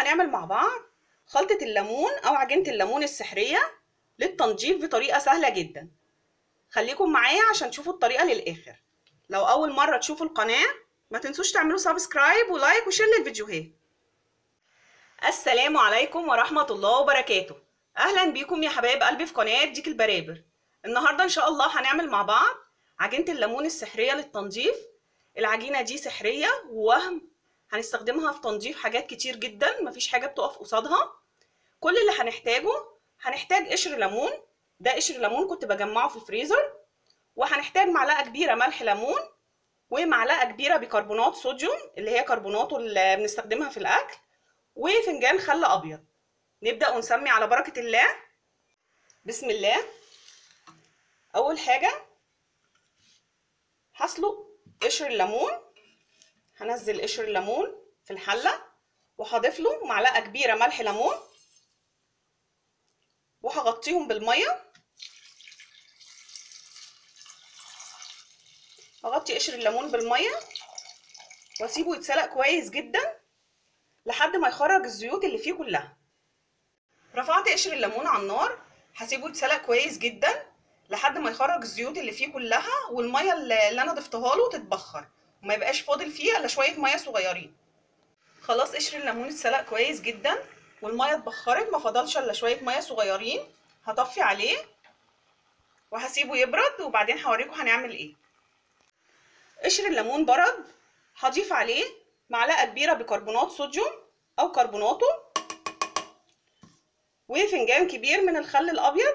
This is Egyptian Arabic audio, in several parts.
هنعمل مع بعض خلطة الليمون أو عجينة الليمون السحرية للتنظيف بطريقة سهلة جدا خليكم معايا عشان تشوفوا الطريقة للآخر لو أول مرة تشوفوا القناة ما تنسوش تعملوا سبسكرايب ولايك وشير للفيديوهات السلام عليكم ورحمة الله وبركاته أهلا بيكم يا حبايب قلبي في قناة ديك البرابر النهاردة إن شاء الله هنعمل مع بعض عجينة الليمون السحرية للتنظيف العجينة دي سحرية ووهم هنستخدمها في تنظيف حاجات كتير جدا مفيش حاجة بتقف قصادها كل اللي هنحتاجه هنحتاج قشر ليمون ده قشر ليمون كنت بجمعه في الفريزر وهنحتاج معلقة كبيرة ملح ليمون ومعلقة كبيرة بيكربونات صوديوم اللي هي كربوناته اللي بنستخدمها في الأكل وفنجان خل أبيض نبدأ ونسمي على بركة الله بسم الله أول حاجة هسلق قشر الليمون هنزل قشر الليمون في الحلة وهضيف له معلقة كبيرة ملح ليمون وهغطيهم بالمية هغطي قشر الليمون بالمية واسيبه يتسلق كويس جدا لحد ما يخرج الزيوت اللي فيه كلها رفعت قشر الليمون على النار هسيبه يتسلق كويس جدا لحد ما يخرج الزيوت اللي فيه كلها والميه اللي انا ضفتها له تتبخر وما يبقاش فاضل فيه الا شويه ميه صغيرين خلاص قشر الليمون اتسلق كويس جدا والميه اتبخرت ما فضلش الا شويه ميه صغيرين هطفي عليه وهسيبه يبرد وبعدين هوريكم هنعمل ايه قشر الليمون برد هضيف عليه معلقه كبيره بيكربونات صوديوم او كربوناته وفنجان كبير من الخل الابيض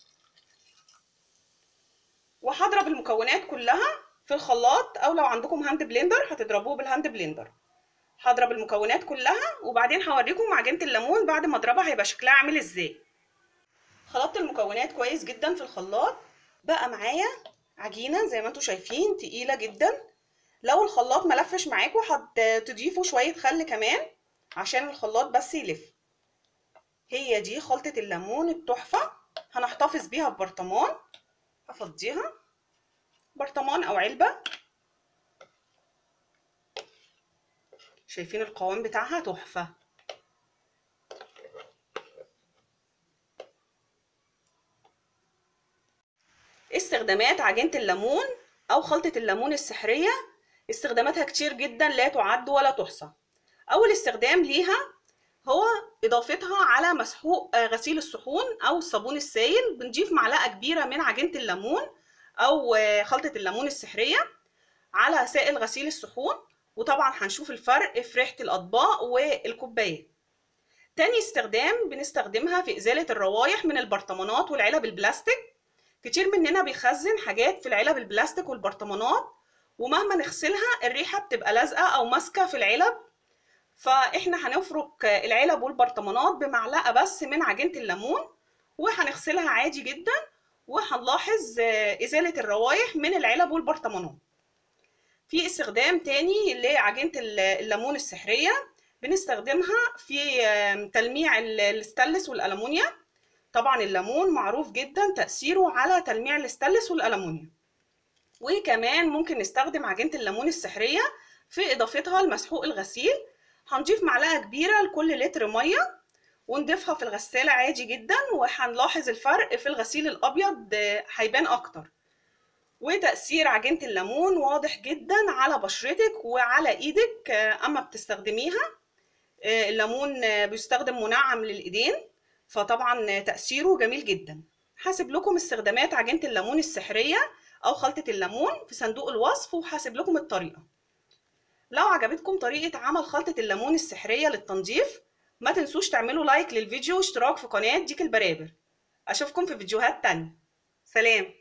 وهضرب المكونات كلها في الخلاط او لو عندكم هاند بلندر هتضربوه بالهاند بلندر هضرب المكونات كلها وبعدين هوريكم عجينه الليمون بعد ما اضربها هيبقى شكلها عامل ازاي خلطت المكونات كويس جدا في الخلاط بقى معايا عجينه زي ما انتم شايفين تقيله جدا لو الخلاط ملفش معاكم هتضيفوا شويه خل كمان عشان الخلاط بس يلف هي دي خلطه الليمون التحفه هنحتفظ بيها في برطمان هفضيها برطمان او علبه شايفين القوام بتاعها تحفه استخدامات عجينه الليمون او خلطه الليمون السحريه استخداماتها كتير جدا لا تعد ولا تحصى اول استخدام ليها هو اضافتها على مسحوق غسيل الصحون او الصابون السائل بنضيف معلقه كبيره من عجينه الليمون او خلطه الليمون السحريه على سائل غسيل الصحون وطبعا هنشوف الفرق في ريحه الاطباق والكوبايات تاني استخدام بنستخدمها في ازاله الروايح من البرطمانات والعلب البلاستيك كتير مننا بيخزن حاجات في العلب البلاستيك والبرطمانات ومهما نغسلها الريحه بتبقى لازقه او ماسكه في العلب فاحنا هنفرك العلب والبرطمانات بمعلقه بس من عجينه الليمون وهنغسلها عادي جدا وهنلاحظ ازاله الروايح من العلب والبرطمانات في استخدام تاني لعجينه الليمون السحريه بنستخدمها في تلميع الستانلس والالومنيا طبعا الليمون معروف جدا تاثيره على تلميع الستانلس والالومنيا وكمان ممكن نستخدم عجينه الليمون السحريه في اضافتها لمسحوق الغسيل هنضيف معلقه كبيره لكل لتر ميه ونضيفها في الغساله عادي جدا وهنلاحظ الفرق في الغسيل الابيض هيبان اكتر وتاثير عجينه الليمون واضح جدا على بشرتك وعلى ايدك اما بتستخدميها الليمون بيستخدم منعم للايدين فطبعا تاثيره جميل جدا هسيب لكم استخدامات عجينه الليمون السحريه او خلطه الليمون في صندوق الوصف وهسيب لكم الطريقه لو عجبتكم طريقه عمل خلطه الليمون السحريه للتنظيف ما تنسوش تعملوا لايك للفيديو واشتراك في قناه ديك البرابر اشوفكم في فيديوهات تانية سلام